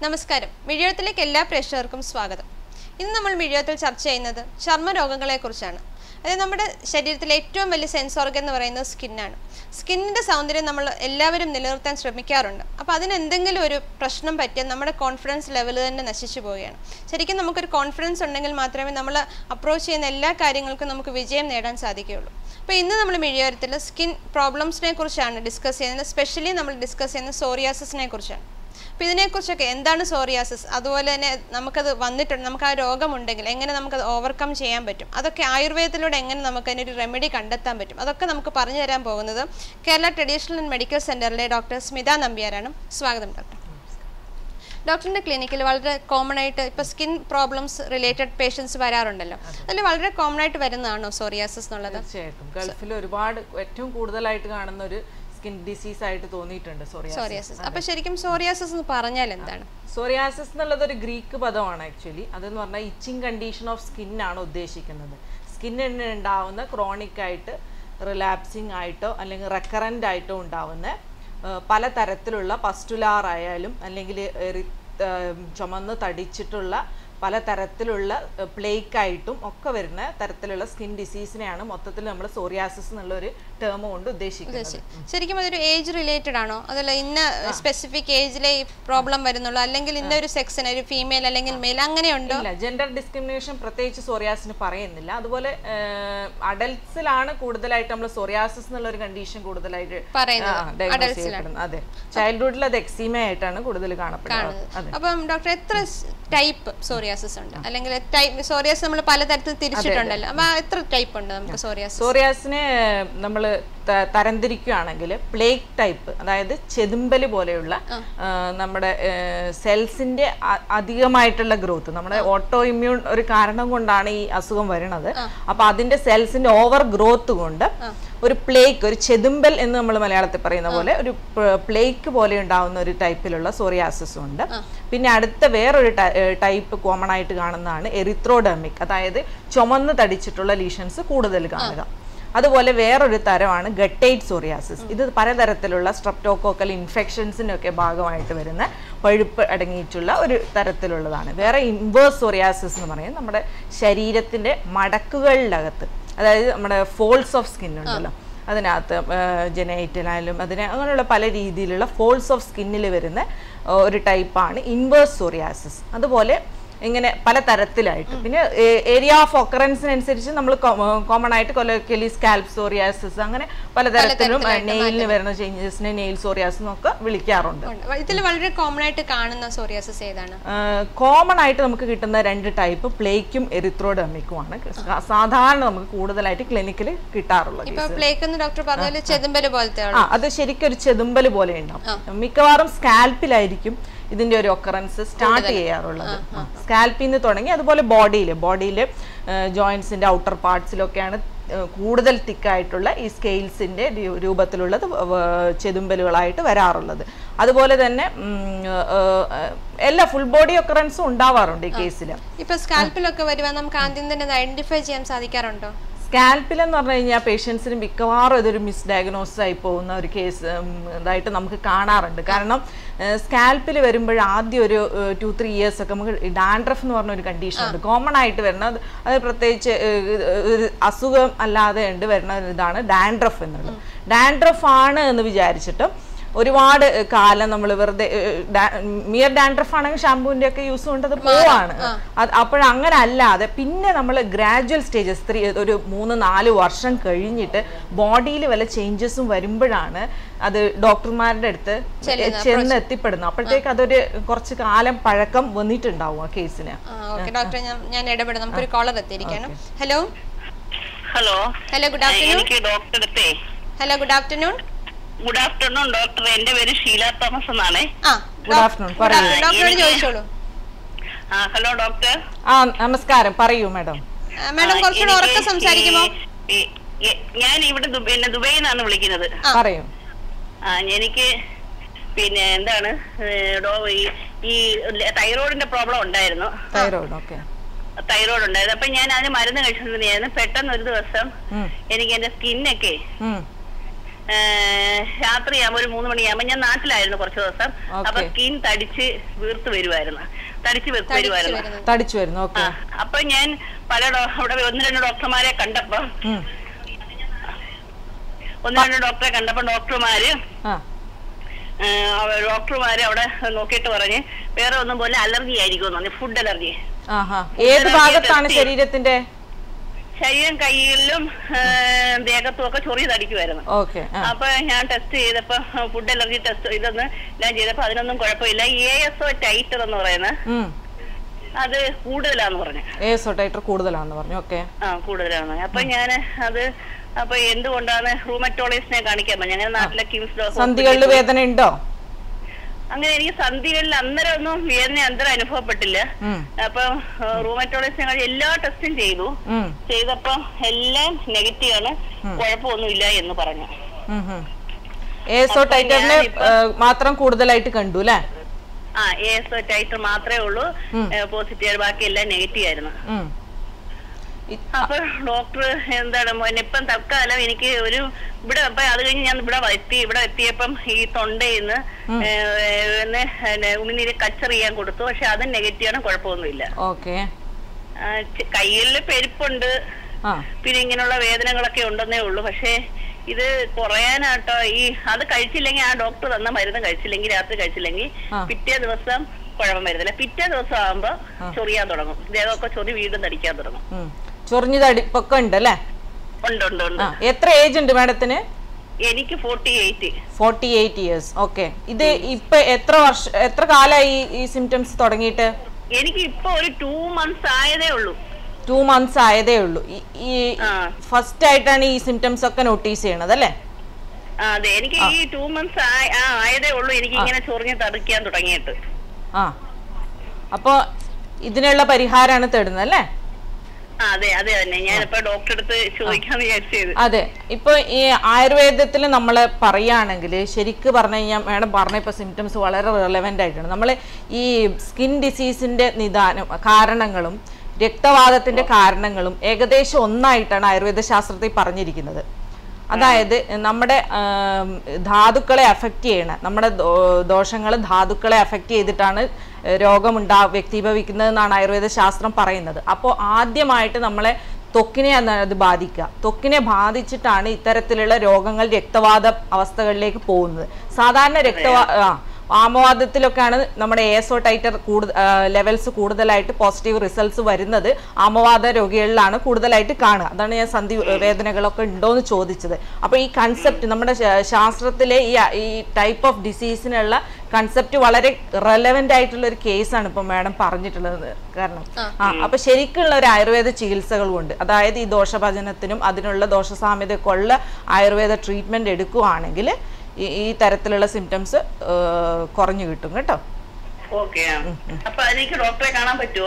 നമസ്കാരം മിഴിയത്തിലേക്ക് എല്ലാ പ്രേക്ഷകർക്കും സ്വാഗതം ഇന്ന് നമ്മൾ മിഴിയത്തിൽ ചർച്ച ചെയ്യുന്നത് ചർമ്മരോഗങ്ങളെക്കുറിച്ചാണ് അതായത് നമ്മുടെ ശരീരത്തിലെ ഏറ്റവും വലിയ സെൻസ് ഓർഗൻ എന്ന് പറയുന്നത് സ്കിന്നാണ് സ്കിന്നിൻ്റെ സൗന്ദര്യം നമ്മൾ എല്ലാവരും നിലനിർത്താൻ ശ്രമിക്കാറുണ്ട് അപ്പോൾ അതിന് എന്തെങ്കിലും ഒരു പ്രശ്നം പറ്റിയാൽ നമ്മുടെ കോൺഫിഡൻസ് ലെവൽ തന്നെ നശിച്ചു പോവുകയാണ് ശരിക്കും നമുക്കൊരു കോൺഫിഡൻസ് ഉണ്ടെങ്കിൽ മാത്രമേ നമ്മൾ അപ്രോച്ച് ചെയ്യുന്ന എല്ലാ കാര്യങ്ങൾക്കും നമുക്ക് വിജയം നേടാൻ സാധിക്കുകയുള്ളൂ അപ്പോൾ ഇന്ന് നമ്മൾ മിഴിയോരത്തിൽ സ്കിൻ പ്രോബ്ലംസിനെ കുറിച്ചാണ് ഡിസ്കസ് ചെയ്യുന്നത് സ്പെഷ്യലി നമ്മൾ ഡിസ്കസ് ചെയ്യുന്നത് സോറിയാസിസിനെ കുറിച്ചാണ് അപ്പോൾ ഇതിനെക്കുറിച്ചൊക്കെ എന്താണ് സോറിയാസിസ് അതുപോലെ തന്നെ നമുക്കത് വന്നിട്ടുണ്ട് നമുക്ക് ആ രോഗമുണ്ടെങ്കിൽ എങ്ങനെ നമുക്കത് ഓവർകം ചെയ്യാൻ പറ്റും അതൊക്കെ ആയുർവേദത്തിലൂടെ എങ്ങനെ നമുക്ക് അതിനൊരു റെമഡി കണ്ടെത്താൻ പറ്റും അതൊക്കെ നമുക്ക് പറഞ്ഞു തരാൻ പോകുന്നത് കേരള ട്രഡീഷണൽ ആൻഡ് മെഡിക്കൽ സെൻറ്ററിലെ ഡോക്ടർ സ്മിത നമ്പ്യാരാണ് സ്വാഗതം ഡോക്ടർ ഡോക്ടറിൻ്റെ ക്ലിനിക്കിൽ വളരെ കോമൺ ആയിട്ട് ഇപ്പോൾ സ്കിൻ പ്രോബ്ലംസ് റിലേറ്റഡ് പേഷ്യൻസ് വരാറുണ്ടല്ലോ അതിൽ വളരെ കോമൺ ആയിട്ട് വരുന്നതാണോ സോറിയാസിസ് എന്നുള്ളത് തീർച്ചയായിട്ടും ഗൾഫിൽ ഒരുപാട് ഏറ്റവും കൂടുതലായിട്ട് കാണുന്ന ഒരു സ്കിൻ ഡിസീസ് ആയിട്ട് തോന്നിയിട്ടുണ്ട് സോറിയാസിസ് സോറിയാസിസ് അപ്പോൾ ശരിക്കും സോറിയാസിസ് എന്ന് പറഞ്ഞാൽ എന്താണ് സോറിയാസിസ് എന്നുള്ളത് ഒരു ഗ്രീക്ക് പദമാണ് ആക്ച്വലി അതെന്ന് പറഞ്ഞാൽ ഇച്ചിങ് കണ്ടീഷൻ ഓഫ് സ്കിൻ ആണ് ഉദ്ദേശിക്കുന്നത് സ്കിന്നിന് ഉണ്ടാവുന്ന ക്രോണിക് ആയിട്ട് റിലാപ്സിങ് ആയിട്ടോ അല്ലെങ്കിൽ റെക്കറൻ്റ് ആയിട്ടോ ഉണ്ടാവുന്ന ആ, പല തരത്തിലുള്ള പസ്റ്റുലാർ ആയാലും അല്ലെങ്കിൽ ചുമന്ന് തടിച്ചിട്ടുള്ള പല തരത്തിലുള്ള പ്ലേക്ക് ആയിട്ടും ഒക്കെ വരുന്ന തരത്തിലുള്ള സ്കിൻ ഡിസീസിനെയാണ് മൊത്തത്തിൽ നമ്മൾ സോറിയാസിസ് എന്നുള്ള ഒരു ടേം കൊണ്ട് ഉദ്ദേശിക്കുന്നത് ശരിക്കും അതൊരു ഏജ് റിലേറ്റഡ് ആണോ അതല്ല ഇന്ന സ്പെസിഫിക് ഏജിലെ ഈ പ്രോബ്ലം വരുന്നുള്ളൂ അല്ലെങ്കിൽ ഇന്ന ഒരു സെക്സിന് ഒരു ഫീമെയിൽ അല്ലെങ്കിൽ മെയിൽ അങ്ങനെയുണ്ടോ ഇല്ല ജെൻഡർ ഡിസ്ക്രിമിനേഷൻ പ്രത്യേകിച്ച് സോറിയാസിന് പറയുന്നില്ല അതുപോലെ അഡൽട്സിലാണ് കൂടുതലായിട്ട് നമ്മൾ സോറിയാസിസ് എന്നുള്ള ഒരു കണ്ടീഷൻ കൂടുതലായിട്ട് പറയുന്നത്. ആ, diagnose ചെയ്യപ്പെടുന്നത് അതെ ചൈൽഡ്ഹുഡിൽ അത് എക്സീമ ആയിട്ടാണ് കൂടുതൽ കാണപ്പെടുന്നത് അതെ അപ്പം ഡോക്ടർ എത്ര ടൈപ്പ് സോറിയാസിസ് ഉണ്ട് അല്ലെങ്കിൽ ടൈപ്പ് സോറിയാസിസ് നമ്മൾ പലതരത്തിൽ തിരിച്ചിട്ടുണ്ടല്ലോ അപ്പൊ എത്ര ടൈപ്പ് ഉണ്ട് നമുക്ക് സോറിയാസിസ് സോറിയാസിനെ നമ്മൾ തരംതിരിക്കുകയാണെങ്കിൽ പ്ലേക്ക് ടൈപ്പ് അതായത് ചെതുമ്പല് പോലെയുള്ള ആ, നമ്മുടെ സെൽസിന്റെ അധികമായിട്ടുള്ള ഗ്രോത്ത് നമ്മുടെ ഓട്ടോ ഇമ്മ്യൂൺ ഒരു കാരണം കൊണ്ടാണ് ഈ അസുഖം വരുന്നത് അപ്പൊ അതിന്റെ സെൽസിന്റെ ഓവർ ഗ്രോത്ത് കൊണ്ട് ഒരു പ്ലേക്ക് ഒരു ചെതുമ്പൽ എന്ന് നമ്മൾ മലയാളത്തിൽ പറയുന്ന പോലെ ഒരു പ്ലേക്ക് പോലെ ഉണ്ടാവുന്ന ഒരു ടൈപ്പിലുള്ള സോറിയാസിസും ഉണ്ട് പിന്നെ അടുത്ത വേറൊരു ടൈപ്പ് കോമൺ ആയിട്ട് കാണുന്നതാണ് എറിത്രോഡെർമിക് അതായത് ചുമന്ന് തടിച്ചിട്ടുള്ള ലീഷൻസ് കൂടുതൽ കാണുക അതുപോലെ വേറൊരു തരമാണ് ഗട്ടേറ്റ് സോറിയാസിസ് ഇത് പലതരത്തിലുള്ള സ്ട്രെപ്റ്റോകോക്കൽ ഇൻഫെക്ഷൻസിനൊക്കെ ഭാഗമായിട്ട് വരുന്ന പഴുപ്പ് അടങ്ങിയിട്ടുള്ള ഒരു തരത്തിലുള്ളതാണ് വേറെ ഇൻവേഴ്സ് സോറിയാസിസ് എന്ന് പറയുന്നത് നമ്മുടെ ശരീരത്തിൻ്റെ മടക്കുകളിലകത്ത് അതായത് നമ്മുടെ ഫോൾസ് ഓഫ് സ്കിൻ ഉണ്ടല്ലോ അതിനകത്ത് ജനൈറ്റിലായാലും അതിന് അങ്ങനെയുള്ള പല രീതിയിലുള്ള ഫോൾസ് ഓഫ് സ്കിന്നിൽ വരുന്ന ആ, ഒരു ടൈപ്പാണ് ഇൻവേഴ്സ് സോറിയാസിസ് അതുപോലെ ഇങ്ങനെ പല തരത്തിലായിട്ട് പിന്നെ ഏരിയ ഓഫ് ഒക്കറൻസിനനുസരിച്ച് നമ്മൾ കോമൺ ആയിട്ട് കൊലോക്കലി സ്കാൽപ് സോറിയാസിസ് അങ്ങനെ പലതരത്തിലും നെയിലിന് വരുന്ന ചേഞ്ചസിനെ നെയിൽ സോറിയാസിസ് ഒക്കെ വിളിക്കാറുണ്ട് ഇതിൽ വളരെ കോമൺ ആയിട്ട് കാണുന്ന സോറിയാസിസ് ഏതാണ് കോമൺ ആയിട്ട് നമുക്ക് കിട്ടുന്ന രണ്ട് ടൈപ്പ് പ്ലേക്കും എറിത്രോഡെർമിക്കുമാണ് സാധാരണ നമുക്ക് കൂടുതലായിട്ട് ക്ലിനിക്കിൽ കിട്ടാറുള്ളത് ഇപ്പൊ പ്ലേക്ക് എന്ന് ഡോക്ടർ പറഞ്ഞ ചെതുമ്പല് പോലത്തെ ആ അത് ശരിക്കും ഒരു ചെതുമ്പൽ പോലെ ഉണ്ടാവും മിക്കവാറും സ്കാൽപ്പിലായിരിക്കും ഇതിന്റെ ഒരു ഒക്കറൻസ് സ്റ്റാർട്ട് ചെയ്യാറുള്ളത് സ്കാൽപ്പിൽ നിന്ന് തുടങ്ങി അതുപോലെ ബോഡിയിൽ ബോഡിയിൽ ജോയിൻസിന്റെ ഔട്ടർ പാർട്സിലൊക്കെയാണ് കൂടുതൽ തിക്കായിട്ടുള്ള ഈ സ്കെയിൽസിന്റെ രൂപത്തിലുള്ളത് വ- ചെതുമ്പലുകളായിട്ട് വരാറുള്ളത് അതുപോലെ തന്നെ ഉം, ഏർ, എല്ലാ ഫുൾ ബോഡി ഒക്കറൻസും ഉണ്ടാവാറുണ്ട് ഈ കേസിൽ ഇപ്പൊ സ്കാൽപ്പിലൊക്കെ വരുവാൻ നമുക്ക് ആദ്യം തന്നെ ഐഡന്റിഫൈ ചെയ്യാൻ സാധിക്കാറുണ്ടോ സ്കാൽപ്പിൽ എന്ന് പറഞ്ഞു കഴിഞ്ഞാൽ പേഷ്യൻസിന് മിക്കവാറും ഇതൊരു മിസ് ഡയഗ്നോസ് ആയി പോകുന്ന ഒരു കേസ് ഉം, ഇതായിട്ട് നമുക്ക് കാണാറുണ്ട് കാരണം സ്കാൽപ്പിൽ വരുമ്പോൾ ആദ്യം ഒരു ടു ത്രീ ഇയേഴ്സ് ഒക്കെ നമുക്ക് ഡാൻഡ്രഫ് എന്ന് പറഞ്ഞ ഒരു കണ്ടീഷൻ ഉണ്ട് കോമൺ ആയിട്ട് വരുന്ന അത് അത് പ്രത്യേകിച്ച് ഏഹ്, ഒരു അസുഖം അല്ലാതെ ഉണ്ട് വരുന്ന ഇതാണ് ഡാൻഡ്രഫ് എന്നുള്ളത് ഡാൻഡ്രഫ് ആണ് എന്ന് വിചാരിച്ചിട്ട് ഒരുപാട് കാലം നമ്മൾ വെറുതെ മിയർ ഡാൻഡ്രഫ് ആണെങ്കിൽ ഷാമ്പൂവിന്റെ ഒക്കെ യൂസ് കൊണ്ട് അത് പോവാണ് അപ്പോഴങ്ങനെ അല്ലാതെ പിന്നെ നമ്മൾ ഗ്രാജുവൽ സ്റ്റേജസ് ത്രീ ഒരു മൂന്ന് നാല് വർഷം കഴിഞ്ഞിട്ട് ബോഡിയിൽ വല്ല ചേഞ്ചസും വരുമ്പോഴാണ് അത് ഡോക്ടർമാരുടെ അടുത്ത് ചെന്ന് എത്തിപ്പെടുന്നത് അപ്പോഴത്തേക്ക് അതൊരു കുറച്ച് കാലം പഴക്കം വന്നിട്ടുണ്ടാവും ആ കേസിന് ഓക്കെ ഡോക്ടർ ഞാൻ ഞാൻ ഇടപെടാം നമുക്കൊരു കോളർ എത്തിയിരിക്കണം hello hello hello good afternoon എനിക്ക് ഡോക്ടർ അടുത്തേ hello good afternoon good afternoon doctor എന്റെ പേര് ഷീല തോമസ് എന്നാണേ ആ ഗുഡ് ആഫ്റ്റർനൂൺ പറയൂ ഡോക്ടറോട് ചോദിച്ചോളൂ ആ ഹലോ ഡോക്ടർ ആ നമസ്കാരം പറയൂ മാഡം മാഡം കുറച്ചുകൂടെ ഉറക്കെ എനിക്ക് സംസാരിക്കുമോ ഈ- ഈ- ഈ- ഞാൻ ഇവിടെ ദു- പിന്നെ ദുബൈയിൽ നിന്നാണ് വിളിക്കുന്നത് പറയൂ ആ എനിക്ക് പിന്നെ എന്താണ് ഏ, ഡോ- ഈ- ഈ തൈറോയിഡിന്റെ പ്രോബ്ലം ഉണ്ടായിരുന്നു തൈറോയിഡ് ഓക്കെ തൈറോയിഡ് ഉണ്ടായിരുന്നു അപ്പൊ ഞാൻ അതിന് മരുന്ന് കഴിച്ചിട്ടുണ്ടായിരുന്നു പെട്ടെന്ന് ഒരു ദിവസം ഉം. എനിക്ക് എന്റെ സ്കിന്നൊക്കെ ഉം. രാത്രിയാകുമ്പോ ഒരു മൂന്ന് മണിയാകുമ്പോ ഞാൻ നാട്ടിലായിരുന്നു കുറച്ച് ദിവസം Okay. അപ്പൊ സ്കിൻ തടിച്ച് വീർത്ത് വരുമായിരുന്നു തടിച്ച് വീർത്ത് വരുമായിരുന്നു വരുന്നത് തടിച്ചു വരുന്നു ആ, ഓക്കെ അപ്പൊ ഞാൻ പല ഡോ- അവിടെ ഒന്ന് രണ്ട് ഡോക്ടർമാരെ കണ്ടപ്പോ ഒന്ന് രണ്ട് ഡോക്ടറെ കണ്ടപ്പോ ഡോക്ടർമാര് ആ ആ, അവ- ഡോക്ടർമാര് അവിടെ നോക്കിയിട്ട് പറഞ്ഞ് വേറെ ഒന്നും പോലെ അലർജി ആയിരിക്കും എന്ന് പറഞ്ഞു ഫുഡ് അലർജി ആഹാ ഏത് ഭാഗത്താണ് ശരീരത്തിന്റെ ശരീരം കയ്യിലും ആ, ദേഹത്തും ഒക്കെ ചൊറി തടിക്കുമായിരുന്നു ഓക്കെ ആ അപ്പൊ ഞാൻ ടെസ്റ്റ് ചെയ്തപ്പോ ഫുഡ് അലർജി ടെസ്റ്റ് ഇതൊന്ന് ഞാൻ ചെയ്തപ്പോ അതിനൊന്നും കുഴപ്പമില്ല എ എസ് ഒ ടൈറ്റർ എന്ന് പറയുന്നത് ഉം അത് കൂടുതലാന്ന് പറഞ്ഞു ഏസോ ടൈറ്റർ കൂടുതലാണെന്ന് പറഞ്ഞു ഓക്കെ ആ കൂടുതലാണ് അപ്പൊ ഞാൻ അത് അപ്പൊ എന്തുകൊണ്ടാണ് റൂമറ്റോളജിസ്റ്റിനെ കാണിക്കാൻ പറഞ്ഞു ഞങ്ങളുടെ നാട്ടിലെ കിംസ് ഡോ- സന്ധികളിൽ വേദന ഉണ്ടോ അങ്ങനെ എനിക്ക് സന്ധികളിൽ അന്നേരം ഒന്നും വേദന അന്തരം അനുഭവപ്പെട്ടില്ല ഉം അപ്പൊ റൂമറ്റോളജിസ്റ്റിനെ കാണിച്ച് എല്ലാ ടെസ്റ്റും ചെയ്തു ഉം ചെയ്തപ്പോ എല്ലാം നെഗറ്റീവ് ആണ് കുഴപ്പമൊന്നുമില്ല എന്ന് പറഞ്ഞു ഉം ഉം. ഏസോ ടൈറ്ററിന് മാത്രം കൂടുതലായിട്ട് കണ്ടു അല്ലേ ആ എസ് ടൈറ്റർ മാത്രമേ ഉള്ളൂ പോസിറ്റീവ് ബാക്കി എല്ലാം നെഗറ്റീവ് ആയിരുന്നു ഉം. ഇ- അപ്പൊ ഡോക്ടർ എന്താണ് മോനെ ഇപ്പം തൽക്കാലം എനിക്ക് ഒരു ഇവിടെ അപ്പൊ അത് കഴിഞ്ഞ് ഞാൻ ഇവിടെ എത്തി ഇവിടെ എത്തിയപ്പം ഈ തൊണ്ടയിന്ന് ഉമിനീര് കച്ചർ ചെയ്യാൻ കൊടുത്തു പക്ഷെ അത് നെഗറ്റീവ് ആണ് കുഴപ്പമൊന്നുമില്ല ഓക്കെ ആ, ചെ- കയ്യില് പെരുപ്പുണ്ട് ആ പിന്നെ ഇങ്ങനെയുള്ള വേദനകളൊക്കെ ഉണ്ടെന്നേ ഉള്ളൂ പക്ഷേ ഇത് കുറയാനാട്ടോ ഈ അത് കഴിച്ചില്ലെങ്കിൽ ആ ഡോക്ടർ തന്ന മരുന്ന് കഴിച്ചില്ലെങ്കിൽ രാത്രി കഴിച്ചില്ലെങ്കിൽ ആ. പിറ്റേ ദിവസം കുഴപ്പം വരുന്നില്ല പിറ്റേ ദിവസം ആകുമ്പോ ചൊറിയാൻ തുടങ്ങും ദേഹമൊക്കെ ചൊറി വീണ്ടും തടിക്കാൻ തുടങ്ങും ഉം. ചൊറിഞ്ഞു തടിപ്പൊക്കെ ഉണ്ട് അല്ലേ ഉണ്ട് ഉണ്ട് ഉണ്ട് ആ എത്ര ഏജ് ഉണ്ട് മാഡത്തിന് എനിക്ക് forty eight forty eight years okay ഇത് ഇപ്പൊ എത്ര വർഷം എത്ര കാലമായി ഈ- ഈ സിംറ്റംസ് തുടങ്ങിയിട്ട് എനിക്ക് ഇപ്പൊ ഒരു ടൂ മന്ത്സ് ആയതേ ഉള്ളൂ ടു മന്ത്സ് ആയതേ ഉള്ളൂ ഈ- ഈ ആ. ഫസ്റ്റ് ആയിട്ടാണ് ഈ സിംറ്റംസ് ഒക്കെ നോട്ടീസ് ചെയ്യണത് അല്ലേ ആ, അതെ എനിക്ക് ഈ ടൂ മന്ത്സ് ആയതേ ഉള്ളൂ എനിക്ക് ഇങ്ങനെ ചൊറിഞ്ഞ് തടിക്കാൻ തുടങ്ങിയിട്ട് ആ അപ്പോൾ ഇതിനുള്ള പരിഹാരമാണ് തേടുന്നത് അല്ലേ ആ അതെ അതെ തന്നെ ഞാനിപ്പോ ഡോക്ടറെ അടുത്ത് ചോദിക്കാന്ന് വിചാരിച്ചത് അതെ ഇപ്പൊ ഈ ആയുർവേദത്തിൽ നമ്മൾ പറയുകയാണെങ്കിൽ ശരിക്ക് പറഞ്ഞു കഴിഞ്ഞാൽ മാഡം പറഞ്ഞ ഇപ്പോൾ സിംറ്റംസ് വളരെ റിലവൻ്റ് ആയിട്ടാണ് നമ്മൾ ഈ സ്കിൻ ഡിസീസിന്റെ നിദാനം കാരണങ്ങളും രക്തവാദത്തിന്റെ കാരണങ്ങളും ഏകദേശം ഒന്നായിട്ടാണ് ആയുർവേദ ശാസ്ത്രത്തിൽ പറഞ്ഞിരിക്കുന്നത് അതായത് നമ്മുടെ ആം, ധാതുക്കളെ അഫക്റ്റ് ചെയ്യണ നമ്മുടെ ദോഷങ്ങൾ ധാതുക്കളെ അഫക്റ്റ് ചെയ്തിട്ടാണ് രോഗമുണ്ടാ വ്യക്തീഭവിക്കുന്നതെന്നാണ് ആയുർവേദ ശാസ്ത്രം പറയുന്നത് അപ്പോൾ ആദ്യമായിട്ട് നമ്മളെ ത്വക്കിനെയാണ് അത് ബാധിക്കുക ത്വക്കിനെ ബാധിച്ചിട്ടാണ് ഇത്തരത്തിലുള്ള രോഗങ്ങൾ രക്തവാദ അവസ്ഥകളിലേക്ക് പോകുന്നത് സാധാരണ രക്തവാ ആ ആമവാദത്തിലൊക്കെയാണ് നമ്മുടെ എസോ ടൈറ്റർ കൂടുതൽ ലെവൽസ് കൂടുതലായിട്ട് പോസിറ്റീവ് റിസൾട്ട്സ് വരുന്നത് ആമവാദ രോഗികളിലാണ് കൂടുതലായിട്ട് കാണുക അതാണ് ഞാൻ സന്ധി വേദനകളൊക്കെ ഉണ്ടോ എന്ന് ചോദിച്ചത് അപ്പോൾ ഈ കൺസെപ്റ്റ് നമ്മുടെ ശാ- ശാസ്ത്രത്തിലെ ഈ ഈ ടൈപ്പ് ഓഫ് ഡിസീസിനുള്ള കൺസെപ്റ്റ് വളരെ റെലവെന്റ് ആയിട്ടുള്ള ഒരു കേസാണ് ഇപ്പൊ മാഡം പറഞ്ഞിട്ടുള്ളത് കാരണം ആ അപ്പൊ ശരിക്കുള്ള ഒരു ആയുർവേദ ചികിത്സകളുണ്ട് അതായത് ഈ ദോഷഭജനത്തിനും അതിനുള്ള ദോഷസാമ്യതയൊക്കെ ഉള്ള ആയുർവേദ ട്രീറ്റ്മെന്റ് എടുക്കുവാണെങ്കിൽ ഈ ഈ തരത്തിലുള്ള സിംറ്റംസ് കുറഞ്ഞു കിട്ടും കേട്ടോ ഓക്കെ അപ്പൊ അതിലേക്ക് ഡോക്ടറെ കാണാൻ പറ്റുമോ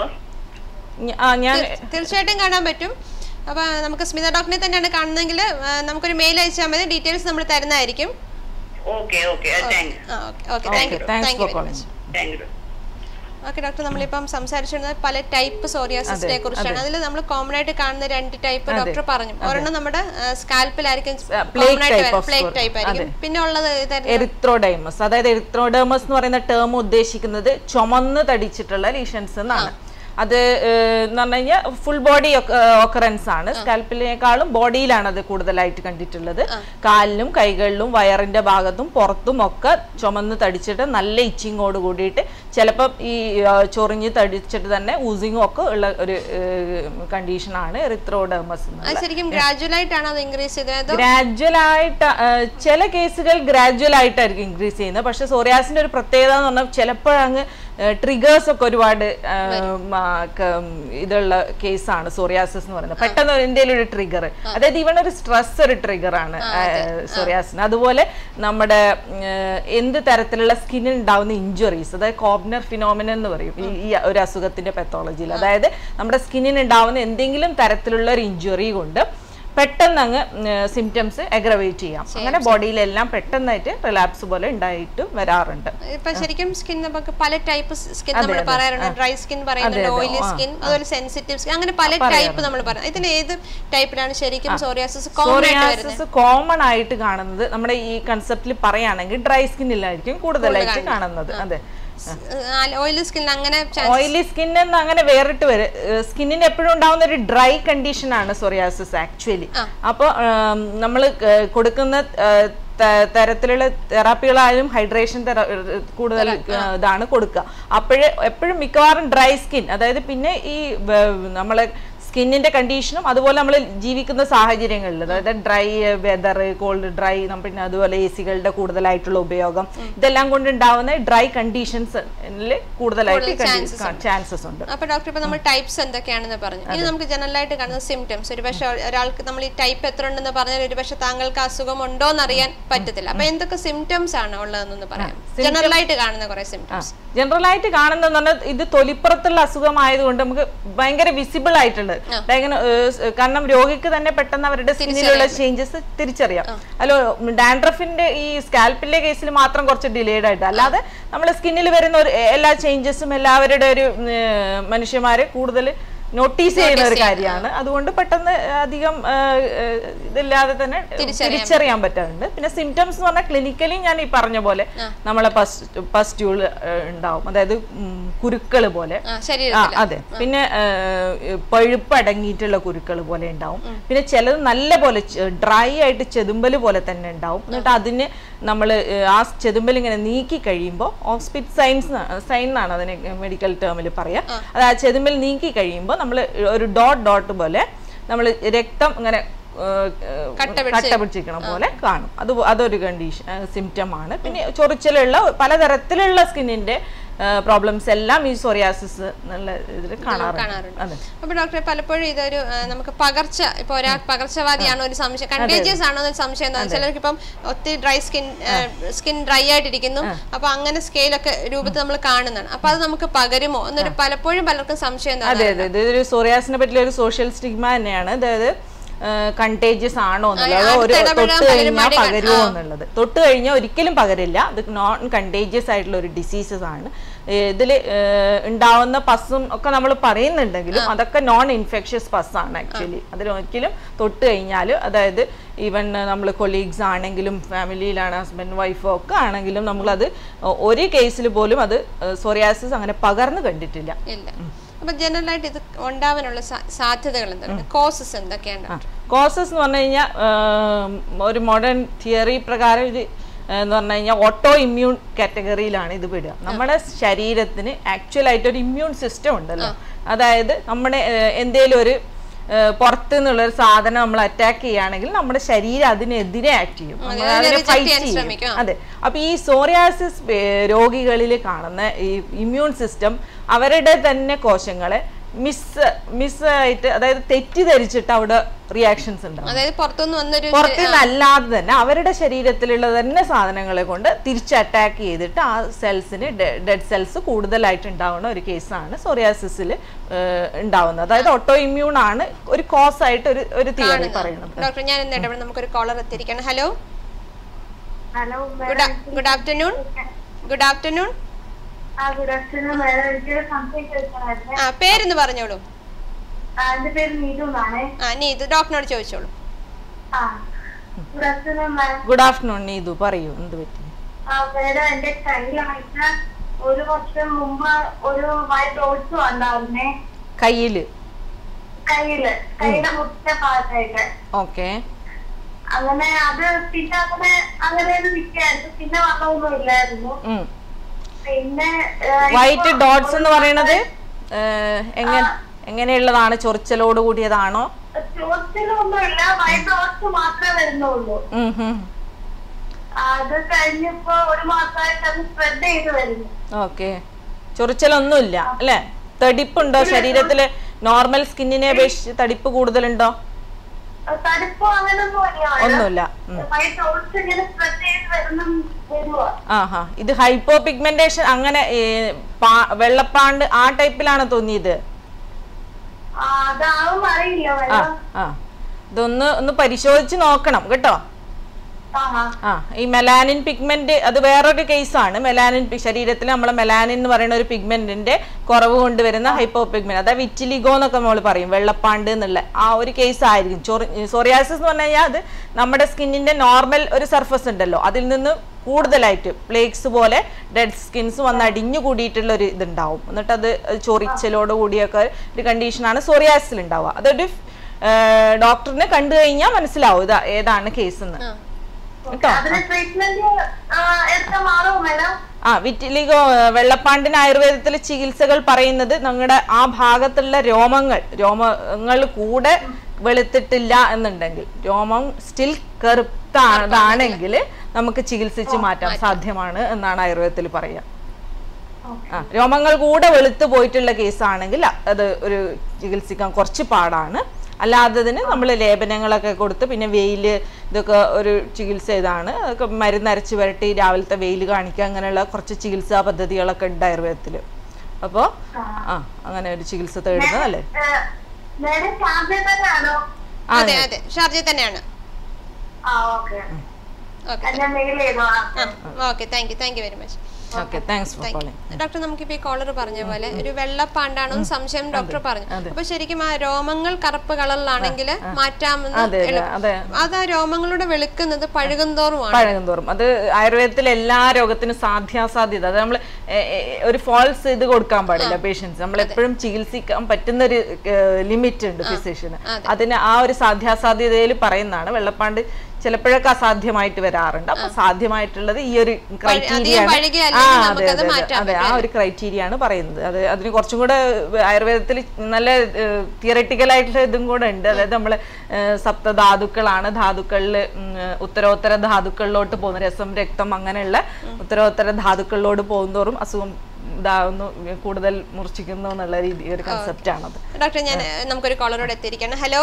ഞ- ആ ഞാൻ തീർച്ചയായിട്ടും കാണാൻ പറ്റും അപ്പൊ നമുക്ക് സ്മിത ഡോക്ടറിനെ തന്നെയാണ് കാണുന്നതെങ്കിൽ നമുക്കൊരു മെയിൽ അയച്ചാൽ മതി ഡീറ്റെയിൽസ് നമ്മൾ തരുന്നതായിരിക്കും okay okay thank ah okay okay thank you thanks thank for you very much calling thank you okay doctor നമ്മളിപ്പം സംസാരിച്ചിരുന്നത് പല ടൈപ്പ് സോറിയാസിസിനെ കുറിച്ചാണ് അതിൽ നമ്മൾ കോമൺ ആയിട്ട് കാണുന്ന രണ്ട് ടൈപ്പ് ഡോക്ടർ പറഞ്ഞു ഒരെണ്ണം നമ്മുടെ സ്കാൽപ്പിലായിരിക്കും plague type of plaque sore. Type ആയിരിക്കും പിന്നെ ഉള്ളത് ഇതായിരുന്നു എറിത്രോഡൈമസ് അതായത് എറിത്രോഡേമസ് എന്ന് പറയുന്ന ടേം ഉദ്ദേശിക്കുന്നത് ചുമന്ന് തടിച്ചിട്ടുള്ള ലീഷൻസ് എന്നാണ് അത് ഏഹ്, എന്ന് പറഞ്ഞു കഴിഞ്ഞാൽ ഫുൾ ബോഡി ഒക്കറൻസ് ആണ് സ്കാൽപ്പിനേക്കാളും ബോഡിയിലാണ് അത് കൂടുതലായിട്ട് കണ്ടിട്ടുള്ളത് കാലിലും കൈകളിലും വയറിന്റെ ഭാഗത്തും പുറത്തും ഒക്കെ ചുമന്ന് തടിച്ചിട്ട് നല്ല ഇച്ചിങ്ങോട് കൂടിയിട്ട് ചിലപ്പം ഈ ആ, ചൊറിഞ്ഞ് തടിച്ചിട്ട് തന്നെ ഊസിങ്ങും ഒക്കെ ഉള്ള ഒരു കണ്ടീഷനാണ് എറിത്രോഡേമസ് എന്ന് അത് ശരിക്കും ഗ്രാജുവൽ ആയിട്ടാണ് അത് ഇൻക്രീസ് ചെയ്തത് അതോ ഗ്രാജുവൽ ആയിട്ട് ആ, ചില കേസുകൾ ഗ്രാജുവൽ ആയിട്ടായിരിക്കും ഇൻക്രീസ് ചെയ്യുന്നത് പക്ഷെ സോറിയാസിന്റെ ഒരു പ്രത്യേകത എന്ന് പറഞ്ഞാൽ ചിലപ്പോഴങ്ങ് ട്രിഗേഴ്സ് ഒക്കെ ഒരുപാട് ആ, മ, ക- ഇതുള്ള കേസാണ് സോറിയാസിസ് എന്ന് പറയുന്നത് പെട്ടെന്ന് എന്തെങ്കിലും ഒരു ട്രിഗർ അതായത് ഇവൺ ഒരു സ്ട്രെസ് ഒരു ട്രിഗർ ആണ് സോറിയാസിന് അതുപോലെ നമ്മുടെ ഉം, എന്ത് തരത്തിലുള്ള സ്കിന്നിൽ ഉണ്ടാവുന്ന ഇഞ്ചുറീസ് അതായത് കോബ്നർ ഫിനോമിന എന്ന് പറയും ഈ ഈ ഒരു അസുഖത്തിന്റെ പെത്തോളജിയിൽ അതായത് നമ്മുടെ സ്കിന്നിന് ഉണ്ടാവുന്ന എന്തെങ്കിലും തരത്തിലുള്ള ഒരു ഇഞ്ചുറി കൊണ്ട് പെട്ടെന്ന് അങ്ങ് സിംറ്റംസ് അഗ്രവേറ്റ് ചെയ്യാം അങ്ങനെ ബോഡിയിലെല്ലാം പെട്ടെന്നായിട്ട് റിലാപ്സ് പോലെ ഉണ്ടായിട്ട് വരാറുണ്ട് ഇപ്പൊ ശരിക്കും സ്കിൻ നമുക്ക് പല ടൈപ്പ് സ്കിൻ നമ്മൾ പറയാറുണ്ട് ഡ്രൈ സ്കിൻ പറയുന്നുണ്ട് ഓയിലി സ്കിൻ അതുപോലെ സെൻസിറ്റീവ് സ്കിൻ അങ്ങനെ പല ടൈപ്പ് നമ്മൾ പറയുന്നത് ഇതിൽ ഏത് ടൈപ്പിലാണ് ശരിക്കും സോറിയാസിസ് കോമൺ ആയിട്ട് വരുന്നത് സോറിയാസിസ് കോമൺ ആയിട്ട് കാണുന്നത് നമ്മുടെ ഈ കൺസെപ്റ്റിൽ പറയുകയാണെങ്കിൽ ഡ്രൈ സ്കിന്നിലായിരിക്കും കൂടുതലായിട്ട് കാണുന്നത് അതെ ഓയിലി സ്കിൻ അങ്ങനെ ഓയിലി സ്കിന്നിന്ന് അങ്ങനെ വേറിട്ട് വരും സ്കിന്നിന് എപ്പോഴും ഉണ്ടാവുന്ന ഒരു ഡ്രൈ കണ്ടീഷൻ ആണ് സൊറിയാസിസ് ആക്ച്വലി അപ്പോൾ നമ്മൾ കൊടുക്കുന്ന ആ, ത- തരത്തിലുള്ള തെറാപ്പികളായാലും ഹൈഡ്രേഷൻ കൂടുതൽ ആ, ഇതാണ് കൊടുക്കുക അപ്പോഴ് എപ്പോഴും മിക്കവാറും ഡ്രൈ സ്കിൻ അതായത് പിന്നെ ഈ വ- നമ്മളെ സ്കിന്നിന്റെ കണ്ടീഷനും അതുപോലെ നമ്മൾ ജീവിക്കുന്ന സാഹചര്യങ്ങളിൽ അതായത് ഡ്രൈ വെതർ കോൾഡ് ഡ്രൈ പിന്നെ അതുപോലെ എ സികളുടെ കൂടുതലായിട്ടുള്ള ഉപയോഗം ഇതെല്ലാം കൊണ്ടുണ്ടാവുന്ന ഡ്രൈ കണ്ടീഷൻസിൽ കൂടുതലായിട്ട് ചാൻസസ് ഉണ്ട് അപ്പൊ ഡോക്ടർ ഇപ്പൊ നമ്മൾ ടൈപ്സ് എന്തൊക്കെയാണെന്ന് പറഞ്ഞു ഇനി നമുക്ക് ജനറൽ ആയിട്ട് കാണുന്ന സിംറ്റംസ് ഒരുപക്ഷെ ഒരാൾക്ക് നമ്മൾ ഈ ടൈപ്പ് എത്ര ഉണ്ടെന്ന് പറഞ്ഞാൽ ഒരുപക്ഷെ താങ്കൾക്ക് അസുഖം ഉണ്ടോ എന്ന് അറിയാൻ പറ്റത്തില്ല അപ്പൊ എന്തൊക്കെ സിംറ്റംസ് ആണ് ഉള്ളതെന്നൊന്ന് പറയാം ജനറൽ ആയിട്ട് കാണുന്ന കുറെ സിംറ്റംസ് ജനറൽ ആയിട്ട് കാണുന്നതെന്ന് പറഞ്ഞാൽ ഇത് തൊലിപ്പുറത്തുള്ള അസുഖമായതുകൊണ്ട് നമുക്ക് ഭയങ്കര വിസിബിൾ ആയിട്ടുള്ളത് ഡയഗ്നോ- ഏഹ് സ് കാരണം രോഗിക്ക് തന്നെ പെട്ടെന്ന് അവരുടെ സ്കിന്നിലുള്ള ചേഞ്ചസ് തിരിച്ചറിയാം അല്ലോ ഡാൻഡ്രഫിന്റെ ഈ സ്കാൽപ്പിന്റെ കേസിൽ മാത്രം കുറച്ച് ഡിലേഡ് ആയിട്ട് അല്ലാതെ നമ്മൾ സ്കിന്നിൽ വരുന്ന ഒരു എല്ലാ ചേഞ്ചസും എല്ലാവരുടെ ഒരു ഏഹ് മനുഷ്യന്മാരെ കൂടുതൽ നോട്ടീസ് ചെയ്യുന്ന ഒരു കാര്യമാണ് അതുകൊണ്ട് പെട്ടെന്ന് അധികം ഏഹ്, ഏഹ്, ഇതില്ലാതെ തന്നെ തിരിച്ചറിയാൻ പറ്റാറുണ്ട് പിന്നെ സിംറ്റംസ് എന്ന് പറഞ്ഞാൽ ക്ലിനിക്കലി ഞാൻ ഈ പറഞ്ഞ പോലെ നമ്മളെ പസ്റ്റ്യൂൾ ഉണ്ടാവും അതായത് കുരുക്കൾ പോലെ ആ ശരീരം ആ അതെ പിന്നെ ഏഹ്, പഴുപ്പ് അടങ്ങിയിട്ടുള്ള കുരുക്കൾ പോലെ ഉണ്ടാവും പിന്നെ ചിലത് നല്ല പോലെ ഡ്രൈ ആയിട്ട് ചെതുമ്പല് പോലെ തന്നെ ഉണ്ടാവും എന്നിട്ട് അതിന് നമ്മൾ ആ ചെതുമ്പൽ ഇങ്ങനെ നീക്കി കഴിയുമ്പോൾ ഹോസ്പിറ്റ് സൈൻസ് സൈൻ എന്നാണ് അതിനെ മെഡിക്കൽ ടേമിൽ പറയാ അത് ആ ചെതുമ്പൽ നീക്കി കഴിയുമ്പോൾ നമ്മൾ ഒരു ഡോട്ട് ഡോട്ട് പോലെ നമ്മൾ രക്തം ഇങ്ങനെ ഏഹ്, ഏഹ്, കട്ട പിടിച്ചിരിക്കണ പോലെ കാണും അത് അതൊരു കണ്ടീഷൻ സിംറ്റം ആണ് പിന്നെ ചൊറിച്ചിലുള്ള പലതരത്തിലുള്ള സ്കിന്നിന്റെ പ്രോബ്ലംസ് എല്ലാം ഈ സോറിയാസിസ് എന്നുള്ള ഇതിൽ കാണാറുണ്ട് കാണാറുണ്ട് അതെ അപ്പൊ ഡോക്ടറെ പലപ്പോഴും ഇതൊരു ആ, നമുക്ക് പകർച്ച ഇപ്പൊ ഒരാൾ പകർച്ചവാദിയാണോ ഒരു സംശയം കണ്ടേജിയസ് ആണോ എന്നൊരു സംശയം എന്താ ചിലർക്ക് ഇപ്പം ഒത്തിരി ഡ്രൈ സ്കിൻ സ്കിൻ ഡ്രൈ ആയിട്ടിരിക്കുന്നു അപ്പൊ അങ്ങനെ സ്കെയിലൊക്കെ രൂപത്തിൽ നമ്മൾ കാണുന്നതാണ് അപ്പൊ അത് നമുക്ക് പകരുമോ എന്നൊരു പലപ്പോഴും പലർക്കും സംശയം എന്താ അതെ അതെ ഇതൊരു സോറിയാസിനെ പറ്റിയുള്ള ഒരു സോഷ്യൽ സ്റ്റിഗ്മ തന്നെയാണ് അതായത് കണ്ടേജിയസ് ആണോ എന്നുള്ളത് ഒരു തൊട്ട് കഴിഞ്ഞാൽ പകരുമോ എന്നുള്ളത് തൊട്ട് കഴിഞ്ഞാൽ ഒരിക്കലും പകരില്ല ഇത് നോൺ കണ്ടേജിയസ് ആയിട്ടുള്ള ഒരു ഡിസീസസ് ആണ് ഇതിൽ ഉണ്ടാവുന്ന പസ്സും ഒക്കെ നമ്മൾ പറയുന്നുണ്ടെങ്കിലും അതൊക്കെ നോൺ ഇൻഫെക്ഷ്യസ് പസ് ആണ് ആക്ച്വലി അതിലൊരിക്കലും തൊട്ട് കഴിഞ്ഞാൽ അതായത് ഈവൻ നമ്മൾ കൊളീഗ്സ് ആണെങ്കിലും ഫാമിലിയിലാണ് ഹസ്ബൻഡ് വൈഫോ ഒക്കെ ആണെങ്കിലും നമ്മളത് ഒരു കേസിൽ പോലും അത് സോറിയാസിസ് അങ്ങനെ പകർന്നു കണ്ടിട്ടില്ല ഇല്ല അപ്പൊ ജനറൽ ആയിട്ട് ഇത് ഉണ്ടാവാനുള്ള സാ- സാധ്യതകൾ എന്തൊക്കെയാണ് കോസസ് എന്തൊക്കെയാണ് കോസസ് എന്ന് പറഞ്ഞു കഴിഞ്ഞാൽ ഒരു മോഡേൺ തിയറി പ്രകാരം ഇത് എന്ന് പറഞ്ഞു കഴിഞ്ഞാൽ ഓട്ടോ ഇമ്മ്യൂൺ കാറ്റഗറിയിലാണ് ഇത് പെടുക നമ്മുടെ ശരീരത്തിന് ആക്ച്വൽ ആയിട്ട് ഒരു ഇമ്മ്യൂൺ സിസ്റ്റം ഉണ്ടല്ലോ അതായത് നമ്മുടെ എന്തെങ്കിലും ഒരു ഏഹ്, പുറത്ത് നിന്നുള്ള ഒരു സാധനം നമ്മൾ അറ്റാക്ക് ചെയ്യുകയാണെങ്കിൽ നമ്മുടെ ശരീരം അതിനെതിരെ ആക്ട് ചെയ്യും നമ്മൾ അതിനെ reject ഫൈറ്റ് ചെയ്യാൻ ചെയ്യും ശ്രമിക്കും. അതെ അപ്പൊ ഈ സോറിയാസിസ് രോഗികളിൽ കാണുന്ന ഈ ഇമ്മ്യൂൺ സിസ്റ്റം അവരുടെ തന്നെ കോശങ്ങളെ മിസ് മിസ് ആയിട്ട് അതായത് തെറ്റിദ്ധരിച്ചിട്ട് അവിടെ റിയാക്ഷൻസ് ഉണ്ടാവും അതായത് പുറത്തുനിന്ന് വന്നൊരു പുറത്തുനിന്ന് അല്ലാതെ തന്നെ അവരുടെ ശരീരത്തിലുള്ള തന്നെ സാധനങ്ങളെ കൊണ്ട് തിരിച്ച് അറ്റാക്ക് ചെയ്തിട്ട് ആ സെൽസിന് ഡെഡ് സെൽസ് കൂടുതലായിട്ട് ഉണ്ടാവുന്ന ഒരു കേസാണ് സോറിയാസിസിൽ ഉണ്ടാവുന്നത് അതായത് ഓട്ടോ ഇമ്മ്യൂൺ ആണ് ഒരു കോസ് ആയിട്ട് ഒരു ഒരു തിയറി പറയുന്നത് ഡോക്ടർ ഞാൻ എന്താ ഇവിടെ നമുക്കൊരു കോളർ എത്തിയിരിക്കണം hello hello good good afternoon good afternoon ah good afternoon madam എനിക്കൊരു സംശയം ചോദിക്കണമായിരുന്നു ആ പേരെന്ന് പറഞ്ഞോളൂ ആ, എന്റെ പേര് നീതു എന്നാണ് ആ നീ ഇത് ഡോക്ടറിനോട് ചോദിച്ചോളൂ ആ good afternoon madam good afternoon Neethu പറയൂ എന്ത് പറ്റി ആ മാഡം എന്റെ കയ്യിലായിട്ട് ഒരു വർഷം മുമ്പ് ഒരു വൈറ്റ് ഡോട്ട്സ് വന്നായിരുന്നേ കയ്യില് കയ്യില് കയ്യിലെ മുറ്റ ഭാഗത്തായിട്ട് ഓക്കെ അങ്ങനെ അത് പിന്നെ അങ്ങനെ അങ്ങനെ നിൽക്കായിരുന്നു പിന്നെ വന്നൊന്നും ഇല്ലായിരുന്നു പിന്നെ ഏഹ്, വൈറ്റ് ഇപ്പൊ ഡോട്ട്സ് എന്ന് ഒരു പറയുന്നത് ഏഹ്, എങ്ങനെ എങ്ങനെയുള്ളതാണ് ചൊറിച്ചലോട് കൂടിയതാണോ ചോദ്യത്തിലൊന്നുമില്ല വൈറ്റ് ഡോട്ട്സ് മാത്രമേ വരുന്നുള്ളൂ ഉം ഹും. അത് കഴിഞ്ഞപ്പോ ഒരു മാസമായിട്ട് അത് സ്പ്രെഡ് ചെയ്ത് വരുന്നു ഓക്കെ ചൊറിച്ചലൊന്നുമില്ല അല്ലേ തടിപ്പുണ്ടോ ശരീരത്തില് നോർമൽ സ്കിന്നിനെ അപേക്ഷിച്ച് തടിപ്പ് കൂടുതലുണ്ടോ തടുപ്പോ അങ്ങനൊന്നും ഒന്നുമില്ല ഉം. വൈറ്റ് ഡോട്ട്സ് ഇങ്ങനെ സ്പ്രെഡ് ചെയ്ത് വരുന്ന വരുവാ ആഹാ ഇത് ഹൈപ്പോ പിഗ്മെന്റേഷൻ അങ്ങനെ ഏ, പാ- വെള്ളപ്പാണ്ട് ആ ടൈപ്പിലാണ് തോന്നിയത് ആ, അതാവും അറിയില്ല ആ വെള്ളം ആ ഇതൊന്ന് ഒന്ന് പരിശോധിച്ച് നോക്കണം കേട്ടോ ആ ആ ആ ഈ മെലാനിൻ പിഗ്മെന്റ് അത് വേറൊരു കേസാണ് മെലാനിൻ പി- ശരീരത്തിൽ നമ്മളെ മെലാനിൻ എന്ന് പറയുന്ന ഒരു പിഗ്മെന്റിന്റെ കുറവ് കൊണ്ടുവരുന്ന ഹൈപ്പോ പിഗ്മെന്റ് അതായത് വിറ്റിലിഗോ എന്നൊക്കെ നമ്മൾ പറയും വെള്ളപ്പാണ്ട് എന്നുള്ള ആ ഒരു കേസ് ആയിരിക്കും സോറിയാസിസ് എന്ന് പറഞ്ഞു കഴിഞ്ഞാൽ അത് നമ്മുടെ സ്കിന്നിന്റെ നോർമൽ ഒരു സർഫസ് ഉണ്ടല്ലോ അതിൽ നിന്ന് കൂടുതലായിട്ട് പ്ലേക്സ് പോലെ ഡെഡ് സ്കിൻസ് വന്ന് അടിഞ്ഞു കൂടിയിട്ടുള്ള ഒരു ഇതുണ്ടാവും എന്നിട്ട് അത് ചൊറിച്ചലോട് കൂടിയൊക്കെ ഒരു കണ്ടീഷനാണ് സോറിയാസിൽ ഉണ്ടാവുക അതൊരു ഡോക്ടറിനെ കണ്ടു കഴിഞ്ഞാൽ മനസ്സിലാവും ഇത് ഏതാണ് കേസ് എന്ന് കേട്ടോ അതിന് ട്രീറ്റ്മെന്റ് എടുത്താൽ മാറുമോ മാഡം ആ വിറ്റിലിഗോ വെള്ളപ്പാണ്ടിന് ആയുർവേദത്തിൽ ചികിത്സകൾ പറയുന്നത് നമ്മുടെ ആ ഭാഗത്തുള്ള രോമങ്ങൾ രോമങ്ങൾ കൂടെ വെളുത്തിട്ടില്ല എന്നുണ്ടെങ്കിൽ രോമം സ്റ്റിൽ കറുത്താണതാണെങ്കിൽ നമുക്ക് ചികിത്സിച്ച് മാറ്റാൻ സാധ്യമാണ് എന്നാണ് ആയുർവേദത്തിൽ പറയുക ആ രോമങ്ങൾ കൂടെ വെളുത്ത് പോയിട്ടുള്ള കേസാണെങ്കിൽ അത് ഒരു ചികിത്സിക്കാൻ കുറച്ച് പാടാണ് അല്ലാത്തതിന് നമ്മൾ ലേപനങ്ങളൊക്കെ കൊടുത്ത് പിന്നെ വെയിൽ ഇതൊക്കെ ഒരു ചികിത്സ ഇതാണ് അതൊക്കെ മരുന്നരച്ച് വരട്ടി രാവിലത്തെ വെയിൽ കാണിക്കുക അങ്ങനെയുള്ള കുറച്ച് ചികിത്സാ പദ്ധതികളൊക്കെ ഉണ്ട് ആയുർവേദത്തിൽ അപ്പോൾ ആ അങ്ങനെ ഒരു ചികിത്സ തേടുന്നത് അല്ലേ മാഡം ചാർജ് തന്നെയാണോ ആ അതെ അതെ ഷാർജ തന്നെയാണ് ആ ഓക്കെ ഓക്കെ ഞാൻ മെയിൽ ചെയ്തോ ആ okay thank you thank you very much okay thanks for calling doctor നമുക്കിപ്പോ ഈ കോളർ പറഞ്ഞ പോലെ ഒരു വെള്ളപ്പാണ്ടാണോ എന്ന് സംശയം ഡോക്ടർ പറഞ്ഞു അപ്പൊ ശരിക്കും ആ രോമങ്ങൾ കറുപ്പ് കളറിലാണെങ്കിൽ മാറ്റാമെന്ന് അതെ അതെ എളുപ്പം. അതെ അത് ആ രോമങ്ങളുടെ വെളുക്കുന്നത് പഴുകുന്തോറുമാണ് പഴകും തോറും അത് ആയുർവേദത്തിൽ എല്ലാ രോഗത്തിനും സാധ്യാസാധ്യത അത് നമ്മൾ ഒരു ഫോൾസ് ഇത് കൊടുക്കാൻ പാടില്ല പേഷ്യൻസ് നമ്മൾ എപ്പോഴും ചികിത്സിക്കാൻ പറ്റുന്ന ഒരു ലിമിറ്റ് ഉണ്ട് ഫിസിഷ്യന് അതിന് ആ ഒരു സാധ്യാസാധ്യതയിൽ പറയുന്നതാണ് വെള്ളപ്പാണ്ട് ചിലപ്പോഴൊക്കെ അസാധ്യമായിട്ട് വരാറുണ്ട് അപ്പൊ സാധ്യമായിട്ടുള്ളത് ഈ ഒരു ക്രൈറ്റീരിയ അധികം പഴകിയല്ലെങ്കിൽ നമുക്കത് മാറ്റാൻ അതെ ആ ഒരു ക്രൈറ്റീരിയ ആണ് പറയുന്നത് അത് അതിന് കുറച്ചും കൂടെ ആയുർവേദത്തിൽ നല്ല തിയറട്ടിക്കൽ ആയിട്ടുള്ള ഇതും കൂടെ ഉണ്ട് അതായത് നമ്മൾ സപ്തധാതുക്കളാണ് ധാതുക്കളിൽ ഉത്തരോത്തര ധാതുക്കളിലോട്ട് പോകുന്ന രസം രക്തം അങ്ങനെയുള്ള ഉത്തരോത്തര ധാതുക്കളിലോട്ട് പോകുന്തോറും അസുഖം ഇതാവുന്നു കൂടുതൽ മുറിച്ചിക്കുന്നു എന്നുള്ള രീതി ഒരു കൺസെപ്റ്റ് ആണത് ഡോക്ടർ ഞാൻ നമുക്കൊരു കോളറോട് എത്തിയിരിക്കണം hello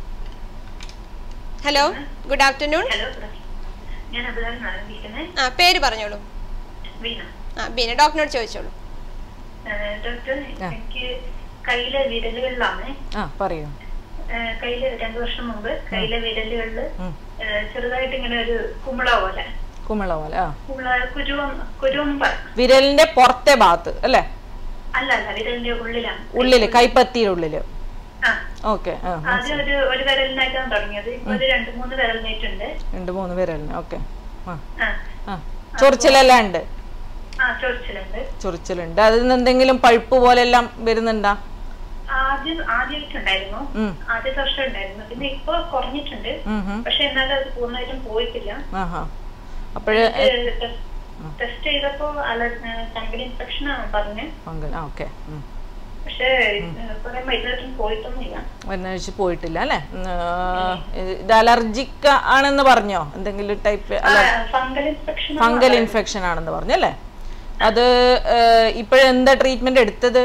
hello good afternoon hello ഞാൻ അബുദാബിന്നാണ് വിളിക്കുന്നത് ആ പേര് പറഞ്ഞോളൂ വീണ ആ ബീന ഡോക്ടറിനോട് ചോദിച്ചോളൂ ഏഹ് ഡോക്ടർ എനിക്ക് കയ്യിലെ വിരലുകളിലാണ് ആ പറയൂ ഏഹ് കയ്യില് രണ്ടു വർഷം മുമ്പ് കയ്യിലെ വിരലുകളില് ഏഹ് ചെറുതായിട്ട് ഇങ്ങനെ ഒരു കുമിള പോലെ കുമിള പോലെ ആ കുമിള കുരുവം കുരുവം പറയും വിരലിന്റെ പുറത്തെ ഭാഗത്ത് അല്ലേ അല്ല അല്ല വിരലിന്റെ ഉള്ളിലാണ് ഉള്ളില് കൈപ്പത്തിയുടെ ഉള്ളില് ആ ഓക്കെ ആ ആദ്യം ഒരു ഒരു വിരലിനായിട്ടാണ് തുടങ്ങിയത് ഇപ്പൊ ഒരു രണ്ട് മൂന്ന് വിരലിനായിട്ടുണ്ട് രണ്ട് മൂന്ന് വിരലിന് ഓക്കെ ആ ആ ആ ചൊറിച്ചിലെല്ലാം ഉണ്ട് ആ ചൊറിച്ചിലുണ്ട് ചൊറിച്ചിലുണ്ട് അതിൽ നിന്ന് എന്തെങ്കിലും പഴുപ്പ് പോലെ എല്ലാം വരുന്നുണ്ടാ ആദ്യം ആദ്യമായിട്ടുണ്ടായിരുന്നു ഉം. ആദ്യത്തെ വർഷം ഉണ്ടായിരുന്നു പിന്നെ ഇപ്പൊ കുറഞ്ഞിട്ടുണ്ട് ഉം ഉം. പക്ഷെ എന്നാലും അത് പൂർണ്ണമായിട്ടും പോയിട്ടില്ല ആഹാ അപ്പോഴ് ടെസ്റ്റ് ചെയ്തപ്പോ സംഗതി ഇൻഫെക്ഷൻ ആണ് പറഞ്ഞത് പങ്കൽ ആ ഓക്കെ പക്ഷെ കുറെ മരുന്നിട്ടും പോയിട്ടൊന്നുമില്ല മരുന്നഴിച്ച് പോയിട്ടില്ല അല്ലേ ഉം, ആ, ഇത് അലർജിക് ആണെന്ന് പറഞ്ഞോ എന്തെങ്കിലും type fungal infection fungal infection ആണെന്ന് പറഞ്ഞു അല്ലേ അത് ഇപ്പോഴെന്താ ട്രീറ്റ്മെന്റ് എടുത്തത്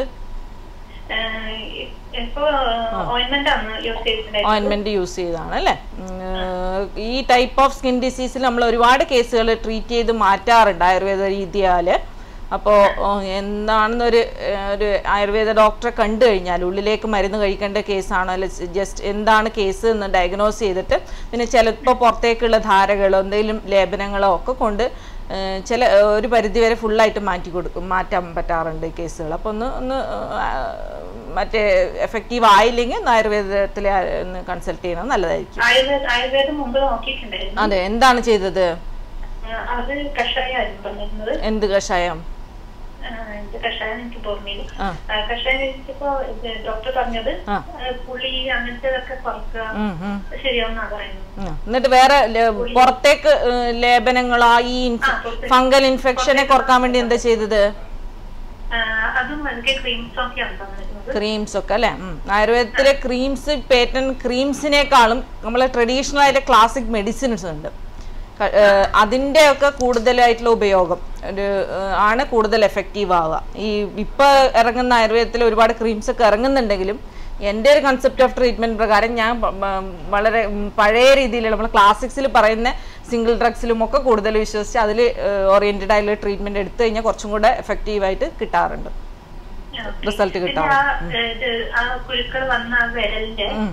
ഇപ്പൊ ഓയിന്റ്മെന്റ് ആണ് യൂസ് ചെയ്തിട്ടുണ്ടായിരുന്നത് ഓയിൻമെന്റ് യൂസ് ചെയ്തതാണ് അല്ലേ ഉം, ഏർ, ഈ ടൈപ്പ് ഓഫ് സ്കിൻ ഡിസീസിൽ നമ്മൾ ഒരുപാട് കേസുകൾ ട്രീറ്റ് ചെയ്ത് മാറ്റാറുണ്ട് ആയുർവേദ രീതിയാല് അപ്പോൾ എന്താണെന്നൊരു ഏർ, ഒരു ആയുർവേദ ഡോക്ടറെ കണ്ടു കഴിഞ്ഞാൽ ഉള്ളിലേക്ക് മരുന്ന് കഴിക്കേണ്ട കേസാണോ അല്ല ജസ്റ്റ് എന്താണ് കേസ് എന്ന് ഡയഗ്നോസ് ചെയ്തിട്ട് പിന്നെ ചിലപ്പോൾ പുറത്തേക്കുള്ള ധാരകളോ എന്തെങ്കിലും ലേപനങ്ങളോ ഒക്കെ കൊണ്ട് ഏർ, ചില ഒരു പരിധിവരെ ഫുള്ളായിട്ട് മാറ്റി കൊടുക്കും മാറ്റാൻ പറ്റാറുണ്ട് ഈ കേസുകൾ അപ്പോൾ ഒന്ന് ഒന്ന് ആ, മറ്റേ എഫക്റ്റീവ് ആയില്ലെങ്കിൽ ഒന്ന് ആയുർവേദത്തിലെ ആ- ഒന്ന് കൺസൾട്ട് ചെയ്യണം നല്ലതായിരിക്കും ആയുർവേദ ആയുർവേദം മുമ്പ് നോക്കിയിട്ടുണ്ടായിരുന്നു അതെ എന്താണ് ചെയ്തത് ആ, അത് കഷായമായിരുന്നു പറഞ്ഞിരുന്നത് എന്ത് കഷായം ആ, എന്ത് കഷായം എനിക്ക് ഓർമ്മയില്ല ആ. ആ, കഷായം കഴിച്ചപ്പോ ഇത് ഡോക്ടർ പറഞ്ഞത് ആ. ആ, പുളി അങ്ങനത്തേതൊക്കെ കുറക്കുക ഉം, ഉം. ശരിയാവുന്നാ പറയുന്നത് ഉം. എന്നിട്ട് വേറെ ല- പുറത്തേക്ക് ഏർ, ലേപനങ്ങളോ ഈ ആ, പുറത്തേക്ക്. ഫംഗൽ ഇൻഫെക്ഷനെ കുറക്കാൻ വേണ്ടി എന്താ ചെയ്തത് ആ, അതും എനിക്ക് ക്രീംസ് ഒക്കെയാണ് തന്നിരുന്നത് ക്രീംസ് ഒക്കെ അല്ലേ ഉം. ആയുർവേദത്തിലെ ക്രീംസ് പേറ്റൻ ക്രീംസിനേക്കാളും നമ്മളെ ട്രഡീഷണൽ ആയിട്ട് ക്ലാസിക് മെഡിസിൻസ് ഉണ്ട് ക- ഏർ, അതിന്റെ ഒക്കെ കൂടുതലായിട്ടുള്ള ഉപയോഗം ഒരു ഏർ, ആണ് കൂടുതൽ എഫക്റ്റീവ് ആവുക ഈ ഇപ്പൊ ഇറങ്ങുന്ന ആയുർവേദത്തിൽ ഒരുപാട് ക്രീംസ് ഒക്കെ ഇറങ്ങുന്നുണ്ടെങ്കിലും എൻ്റെ ഒരു കൺസെപ്റ്റ് ഓഫ് ട്രീറ്റ്മെന്റ് പ്രകാരം ഞാൻ പ- മ- വളരെ ഉം, പഴയ രീതിയിലുള്ള നമ്മൾ ക്ലാസിക്സിൽ പറയുന്ന സിംഗിൾ ഡ്രഗ്സിലും ഒക്കെ കൂടുതൽ വിശ്വസിച്ച് അതിൽ ഓറിയന്റഡ് ആയിട്ടുള്ള ട്രീറ്റ്മെന്റ് എടുത്തു കഴിഞ്ഞാൽ കുറച്ചും കൂടെ എഫക്റ്റീവായിട്ട് കിട്ടാറുണ്ട് Okay. റിസൾട്ട് പിന്നെ കിട്ടാറുണ്ട് ആ, ഇത് ആ കുരുക്കൾ വന്ന ആ വിരലിന്റെ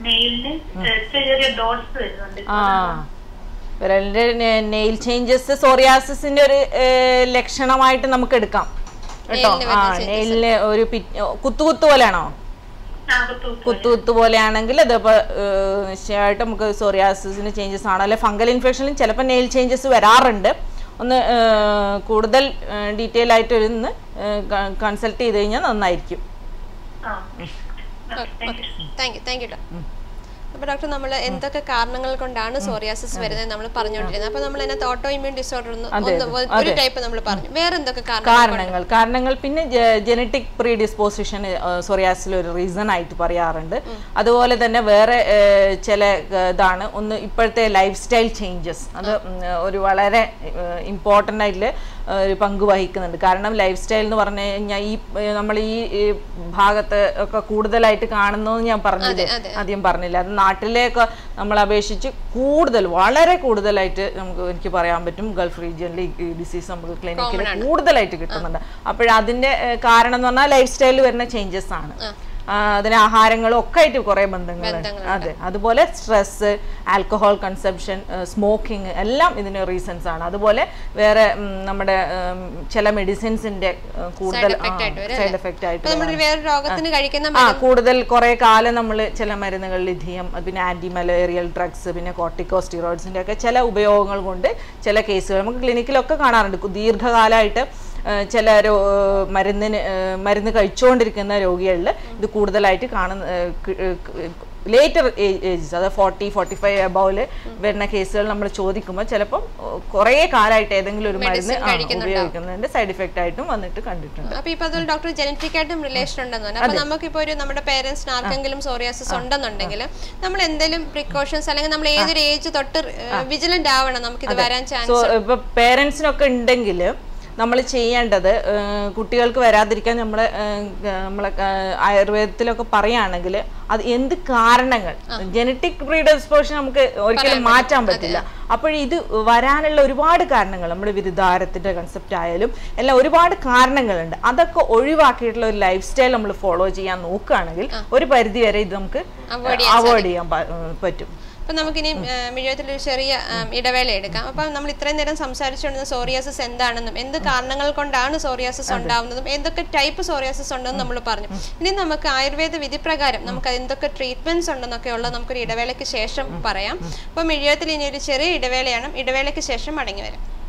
നെയിലിന് ചെറിയ ചെറിയ ഡോട്ട്സ് വരുന്നുണ്ട് ആ വിരലിന്റെ നെയിൽ ചേഞ്ചസ് സോറിയാസിന്റെ ഒരു ഏഹ്, ലക്ഷണമായിട്ട് നമുക്ക് എടുക്കാം കേട്ടോ നെയിലിന് ആ വരുന്ന നെയിലിന് ഒരു പി- കുത്തു കുത്തു പോലെയാണോ ആ, കുത്തു കുത്തു. കുത്തു കുത്തു പോലെയാണെങ്കിൽ അതിപ്പോൾ നിശ്ചയമായിട്ട് നമുക്ക് സോറിയാസിന് ചേഞ്ചസ് ആണ് അല്ലെ ഫംഗൽ ഇൻഫെക്ഷനിലും ചിലപ്പോൾ നെയിൽ ചേഞ്ചസ് വരാറുണ്ട് ഒന്ന് ഏഹ്, കൂടുതൽ ഡീറ്റെയിൽ ആയിട്ട് ഒന്ന് കൺസൾട്ട് ചെയ്ത് കഴിഞ്ഞാൽ നന്നായിരിക്കും ആ thank you thank you thank you doctor അപ്പോൾ ഡോക്ടർ നമ്മൾ എന്തൊക്കെ കാരണങ്ങൾ കൊണ്ടാണ് സോറിയാസിസ് വരുന്നത് നമ്മൾ പറഞ്ഞുകൊണ്ടിരുന്നത് അപ്പോൾ നമ്മൾ അതിനകത്ത് ഓട്ടോ ഇമ്മ്യൂൺ ഡിസോർഡർ ഒന്ന് ഒന്ന് ഒരു ടൈപ്പ് നമ്മൾ പറഞ്ഞു വേറെ എന്തൊക്കെ കാരണങ്ങൾ കാരണങ്ങൾ കാരണങ്ങൾ പിന്നെ ജനറ്റിക് പ്രീ ഡിസ്പോസിഷൻ സൊറിയാസിൽ ഒരു റീസൺ ആയിട്ട് പറയാറുണ്ട് അതുപോലെ തന്നെ വേറെ ഏഹ്, ചില ഏഹ്, ഇതാണ് ഒന്ന് ഇപ്പോഴത്തെ ലൈഫ് സ്റ്റൈൽ ചേഞ്ചസ് അത് ഉം, ഒരു വളരെ ഇമ്പോർട്ടൻ്റ് ആയിട്ട് ഒരു പങ്ക് വഹിക്കുന്നുണ്ട് കാരണം ലൈഫ് സ്റ്റൈൽ എന്ന് പറഞ്ഞു കഴിഞ്ഞാൽ ഈ ഏഹ്, നമ്മൾ ഈ ഈ ഭാഗത്ത് ഒക്കെ കൂടുതലായിട്ട് കാണുന്നു ഞാൻ പറഞ്ഞില്ലേ ആദ്യം പറഞ്ഞില്ല അത് നാട്ടിലേക്ക് നമ്മൾ അപേക്ഷിച്ച് കൂടുതൽ വളരെ കൂടുതലായിട്ട് നമുക്ക് എനിക്ക് പറയാൻ പറ്റും ഗൾഫ് റീജിയനിൽ ഈ ഡിസീസ് നമുക്ക് ക്ലിനിക്കിൽ കൂടുതലായിട്ട് കിട്ടുന്നുണ്ട് അപ്പോഴതിന്റെ ഏഹ്, കാരണം എന്ന് പറഞ്ഞാൽ ലൈഫ് സ്റ്റൈലിൽ വരുന്ന ചേഞ്ചസ് ആണ് ആ, അതിന് ആഹാരങ്ങളും ഒക്കെ ആയിട്ട് കുറേ ബന്ധങ്ങളുണ്ട് അതെ അതുപോലെ സ്ട്രെസ് ആൽക്കഹോൾ കൺസംഷൻ സ്മോക്കിംഗ് എല്ലാം ഇതിന് റീസൺസ് ആണ് അതുപോലെ വേറെ ഉം, നമ്മുടെ ഉം, ചില മെഡിസിൻസിന്റെ കൂടുതൽ സൈഡ് എഫക്റ്റ് ആയിട്ട് നമ്മൾ വേറെ രോഗത്തിന് കഴിക്കുന്ന ആ കൂടുതൽ കുറെ കാലം നമ്മൾ ചില മരുന്നുകൾ ലിഥിയം അത് പിന്നെ ആന്റി മലേറിയൽ ഡ്രഗ്സ് പിന്നെ കോർട്ടിക്കോ സ്റ്റിറോയിഡ്സിന്റെ ഒക്കെ ചില ഉപയോഗങ്ങൾ കൊണ്ട് ചില കേസുകൾ നമുക്ക് ക്ലിനിക്കിലൊക്കെ കാണാറുണ്ട് കു- ദീർഘകാലമായിട്ട് ആ, ചില രോ മരുന്നിന് ആ, മരുന്ന് കഴിച്ചുകൊണ്ടിരിക്കുന്ന രോഗികളിൽ ഇത് കൂടുതലായിട്ട് കാണുന്ന ലേറ്റർ ഏജസ് അതായത് ഫോർട്ടി ഫോർട്ടി ഫൈവ് അബൌവില് വരുന്ന കേസുകൾ നമ്മൾ ചോദിക്കുമ്പോൾ ചിലപ്പോൾ കുറേ കാലമായിട്ട് ഏതെങ്കിലും ഒരു മരുന്ന് ആ, ഉപയോഗിക്കുന്നുണ്ട് സൈഡ് ഇഫക്റ്റ് ആയിട്ടും വന്നിട്ട് കണ്ടിട്ടുണ്ട് അപ്പൊ ഇപ്പൊ അതിൽ ഡോക്ടർ ജനറ്റിക് ആയിട്ടും റിലേഷൻ ഉണ്ടെന്ന് പറഞ്ഞു അപ്പൊ നമുക്കിപ്പോ ഒരു നമ്മുടെ പേരൻസിന് ആർക്കെങ്കിലും സോറിയാസിസ് ഉണ്ടെന്നുണ്ടെങ്കിൽ നമ്മൾ എന്തെങ്കിലും പ്രിക്കോഷൻസ് അല്ലെങ്കിൽ നമ്മൾ ഏതൊരു ഏജ് തൊട്ട് വിജിലന്റ് ആവണം നമുക്കിത് വരാൻ ചാൻസ് സോ ഇപ്പൊ പേരൻസിനൊക്കെ ഉണ്ടെങ്കിൽ നമ്മൾ ചെയ്യേണ്ടത് ഏഹ്, കുട്ടികൾക്ക് വരാതിരിക്കാൻ നമ്മൾ നമ്മളെ ഏഹ്, ആയുർവേദത്തിലൊക്കെ പറയുകയാണെങ്കിൽ അത് എന്ത് കാരണങ്ങൾ ജനറ്റിക് പ്രീഡിസ്പോഷൻ നമുക്ക് ഒരിക്കലും മാറ്റാൻ പറ്റില്ല അപ്പോൾ ഇത് വരാനുള്ള ഒരുപാട് കാരണങ്ങൾ നമ്മുടെ വിരുദ്ധാരത്തിന്റെ കൺസെപ്റ്റ് ആയാലും എല്ലാം ഒരുപാട് കാരണങ്ങളുണ്ട് അതൊക്കെ ഒഴിവാക്കിയിട്ടുള്ള ഒരു ലൈഫ് സ്റ്റൈൽ നമ്മൾ ഫോളോ ചെയ്യാൻ നോക്കുകയാണെങ്കിൽ ഒരു പരിധി വരെ ഇത് നമുക്ക് അവോയ്ഡ് ചെയ്യാൻ പ- ഏഹ് പറ്റും അപ്പൊ നമുക്കിനി മിഴത്തിൽ ഒരു ചെറിയ ഉം, ഇടവേള എടുക്കാം അപ്പൊ നമ്മൾ ഇത്രയും നേരം സംസാരിച്ചുകൊണ്ടിരുന്ന സോറിയാസിസ് എന്താണെന്നും എന്ത് കാരണങ്ങൾ കൊണ്ടാണ് സോറിയാസിസ് ഉണ്ടാവുന്നതും എന്തൊക്കെ ടൈപ്പ് സോറിയാസിസ് ഉണ്ടെന്ന് നമ്മൾ പറഞ്ഞു ഇനി നമുക്ക് ആയുർവേദ വിധി പ്രകാരം നമുക്ക് എന്തൊക്കെ ട്രീറ്റ്മെന്റ്സ് ഉണ്ടെന്നൊക്കെ ഉള്ളത് നമുക്കൊരു ഇടവേളയ്ക്ക് ശേഷം പറയാം അപ്പൊ മിഴത്തിൽ ഇനി ഒരു ചെറിയ ഇടവേളയാണ് ഇടവേളയ്ക്ക് ശേഷം മടങ്ങി വരാം